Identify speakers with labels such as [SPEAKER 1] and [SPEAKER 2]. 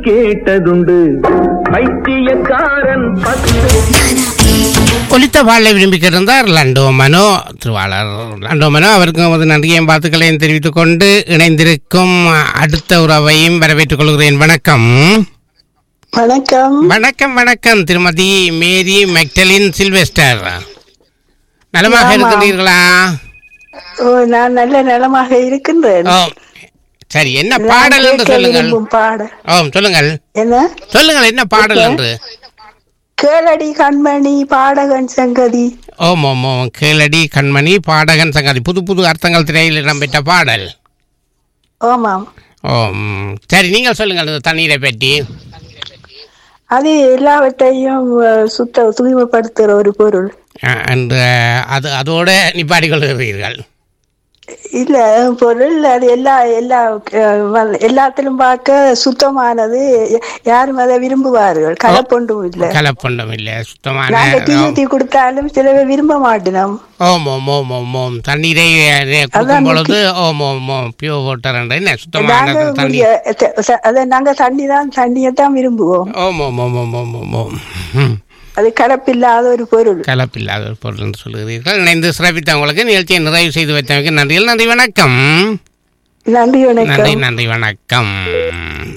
[SPEAKER 1] கேட்டதுண்டு பைத்தியக்காரன் பத்து
[SPEAKER 2] ஒலித்த பாடலை விரும்பிக்கிருந்தார் லண்டோ மனோ திருவாளர் லண்டோ மனோ அவருக்கு நமது நன்றியையும் வாழ்த்துக்களையும் தெரிவித்துக் கொண்டு இணைந்திருக்கும் அடுத்த உறவையும் வரவேற்றுக் கொள்கிறேன் வணக்கம்
[SPEAKER 3] வணக்கம்
[SPEAKER 2] வணக்கம் வணக்கம் திருமதி மேரி மெக்டலின் சில்வெஸ்டர் நலமாக
[SPEAKER 3] ஆமாம்.
[SPEAKER 2] இருக்கிறீர்களா
[SPEAKER 3] ஓ நான் நல்ல நலமாக இருக்கின்றேன்
[SPEAKER 2] ஓ சரி என்ன
[SPEAKER 3] நான்
[SPEAKER 2] பாடல் என்று
[SPEAKER 3] கேட்க
[SPEAKER 2] சொல்லுங்கள்
[SPEAKER 3] விரும்பும் பாடல்
[SPEAKER 2] ஓ சொல்லுங்கள்
[SPEAKER 3] என்ன
[SPEAKER 2] சொல்லுங்கள் என்ன பாடல் என்று
[SPEAKER 3] கேளடி கண்மணி பாடகன் சங்கதி
[SPEAKER 2] ஓம் ஓம் ஓம் கேளடி கண்மணி பாடகன் சங்கதி புது புது அர்த்தங்கள் திரையில் இடம்பெற்ற பாடல்
[SPEAKER 3] ஆமாம்
[SPEAKER 2] ஓம் சரி நீங்கள் சொல்லுங்கள் இந்த தண்ணீரை பற்றி
[SPEAKER 3] அது எல்லாவற்றையும் அஹ், சுத்த தூய்மைப்படுத்துகிற ஒரு பொருள்
[SPEAKER 2] அஹ், அந்த அது அதோட நிப்பாட்டிக் கொள்கிறீர்கள்
[SPEAKER 3] இல்ல பொருள் அது எல்லா எல்லா அஹ், வ- எல்லாத்திலும் பார்க்க சுத்தமானது யாரும் அதை விரும்புவார்கள் கலப்பொண்டும் இல்லை
[SPEAKER 2] கலப்பொண்டம் இல்லை சுத்தமான
[SPEAKER 3] நாங்க டீ ஊத்தி கொடுத்தாலும் சில பேர் விரும்ப மாட்டினோம்
[SPEAKER 2] ஓம் ஓம் ஓம் ஓம் ஓம் தண்ணீரை அஹ், கொடுக்கும்
[SPEAKER 3] அதான்
[SPEAKER 2] பொழுது ஓம் ஓம் ஓம் பியூர் வாட்டர் என்ற என்ன சுத்தமான
[SPEAKER 3] நாங்க
[SPEAKER 2] தண்ணி
[SPEAKER 3] இங்க த- ச- அத நாங்க தண்ணி தான் தண்ணியை தான் விரும்புவோம்
[SPEAKER 2] ஓம் ஓம் ஓம் ஓம் ஓம் ஓம் ஓம் ம்.
[SPEAKER 3] அது கலப்பில்லாத ஒரு பொருள்
[SPEAKER 2] கலப்பில்லாத ஒரு பொருள் என்று சொல்கிறீர்கள் இணைந்து சிறப்பித்த உங்களுக்கு நிகழ்ச்சியை நிறைவு செய்து வைத்தமைக்கு நன்றிகள் நன்றி வணக்கம்
[SPEAKER 3] நன்றி
[SPEAKER 2] நன்றி
[SPEAKER 3] வணக்கம்
[SPEAKER 2] நன்றி வணக்கம்